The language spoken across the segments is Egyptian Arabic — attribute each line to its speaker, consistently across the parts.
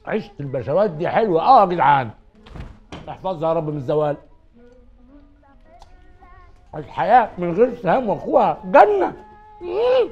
Speaker 1: عيشه البشوات دي حلوه اه يا جدعان احفظها يا رب من الزوال الحياه من غير سهام واخوها جنه مم.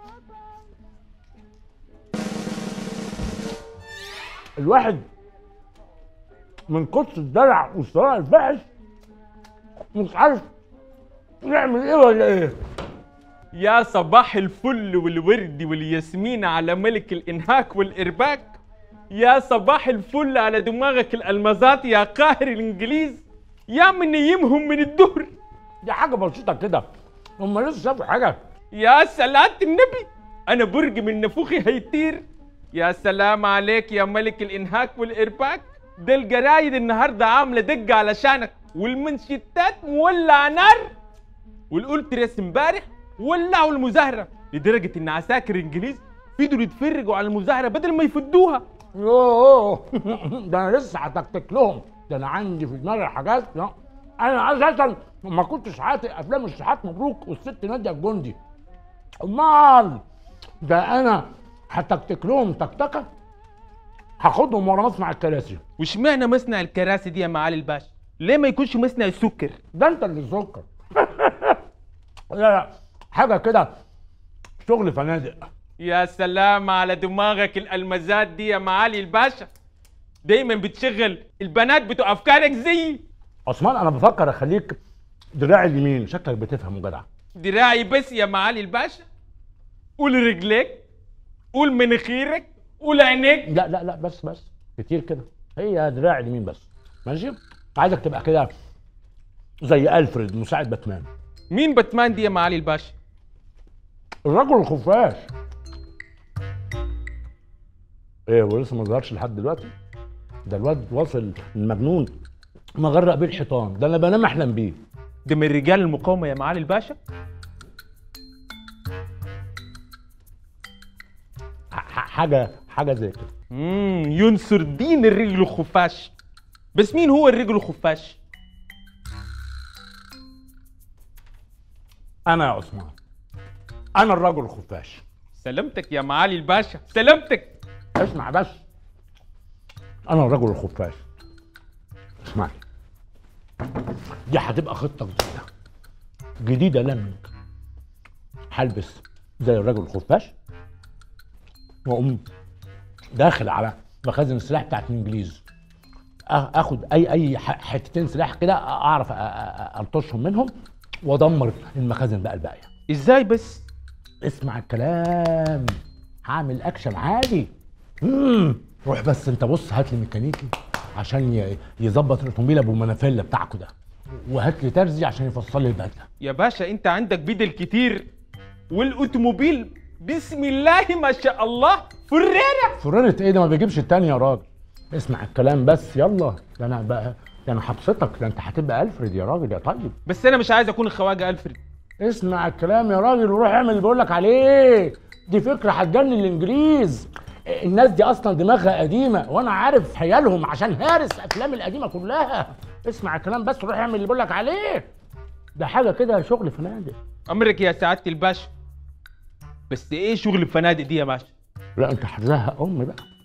Speaker 1: الواحد من كتر الدلع والصراع الفاحش مش عارف نعمل ايه ولا ايه
Speaker 2: يا صباح الفل والورد والياسمين على ملك الانهاك والارباك يا صباح الفل على دماغك الالمازات يا قاهر الانجليز يا منيمهم من الدهر
Speaker 1: دي حاجه بسيطه كده هم لسه شافوا حاجه
Speaker 2: يا صلاة النبي أنا برج من نفوخي هيطير يا سلام عليك يا ملك الإنهاك والإرباك ده الجرايد النهاردة عاملة دقة علشانك والمنشتات مولعة نار والأولتريس امبارح ولعوا المظاهرة لدرجة إن عساكر إنجليز فضلوا يتفرجوا على المظاهرة بدل ما يفدوها
Speaker 1: يوه ده انا لسه هتكتك لهم ده انا عندي في دماغي حاجات لا انا اساسا ما كنتش عاتق افلام الشحات مبروك والست ناديه الجندي امال ده انا هتكتك لهم تكتكه هاخدهم ورا مصنع الكراسي
Speaker 2: واشمعنى مصنع الكراسي دي يا معالي الباشا؟ ليه ما يكونش مصنع السكر؟
Speaker 1: ده انت اللي سكر لا لا حاجه كده شغل فنادق
Speaker 2: يا سلام على دماغك الالمازات دي يا معالي الباشا دايما بتشغل البنات بتوع افكارك زيي
Speaker 1: عثمان انا بفكر اخليك دراعي اليمين شكلك بتفهم جدع
Speaker 2: دراعي بس يا معالي الباشا قول رجليك قول مناخيرك قول عينيك
Speaker 1: لا لا لا بس بس كتير كده هي دراع اليمين بس ماشي عايزك تبقى كده زي الفريد مساعد باتمان
Speaker 2: مين باتمان دي يا معالي الباشا
Speaker 1: الرجل الخفاش ايه هو لسه ما ظهرش لحد دلوقتي ده الواد واصل المجنون مغرق بيه الحيطان ده انا بنام احلم بيه
Speaker 2: ده من رجال المقاومه يا معالي الباشا
Speaker 1: ح- ح- حاجه حاجه زي كده
Speaker 2: امم ينصر دين الرجل الخفاش بس مين هو الرجل الخفاش
Speaker 1: انا يا عثمان انا الرجل الخفاش
Speaker 2: سلامتك يا معالي الباشا سلامتك
Speaker 1: اسمع بس انا الرجل الخفاش اسمعني دي هتبقى خطه جديده جديده لا منك هلبس زي الرجل الخفاش واقوم داخل على مخازن السلاح بتاعت الانجليز آ- اخد اي اي ح- حتتين سلاح كده اعرف أ- أ- الطشهم منهم وادمر المخازن بقى الباقيه
Speaker 2: ازاي بس
Speaker 1: اسمع الكلام هعمل اكشن عالي مم. روح بس انت بص هات لي ميكانيكي عشان ي- يظبط الاوتوموبيل ابو منافيلا بتاعكوا ده وهات لي ترزي عشان يفصل لي البدله
Speaker 2: يا باشا انت عندك بدل كتير والاوتوموبيل بسم الله ما شاء الله فريرة
Speaker 1: فرنة ايه ده ما بيجيبش التاني يا راجل اسمع الكلام بس يلا ده انا بقى ده انا هبسطك ده انت هتبقى الفريد يا راجل يا طيب
Speaker 2: بس انا مش عايز اكون الخواجه الفريد
Speaker 1: اسمع الكلام يا راجل وروح اعمل اللي بقول لك عليه دي فكره هتجنن الانجليز الناس دي اصلا دماغها قديمه وانا عارف حيالهم عشان هارس افلام القديمه كلها اسمع الكلام بس روح اعمل اللي بقول لك عليه ده حاجه كده شغل فنادق
Speaker 2: امرك يا سعاده الباشا بس ايه شغل الفنادق دي يا باشا
Speaker 1: لا انت هتزهق امي بقى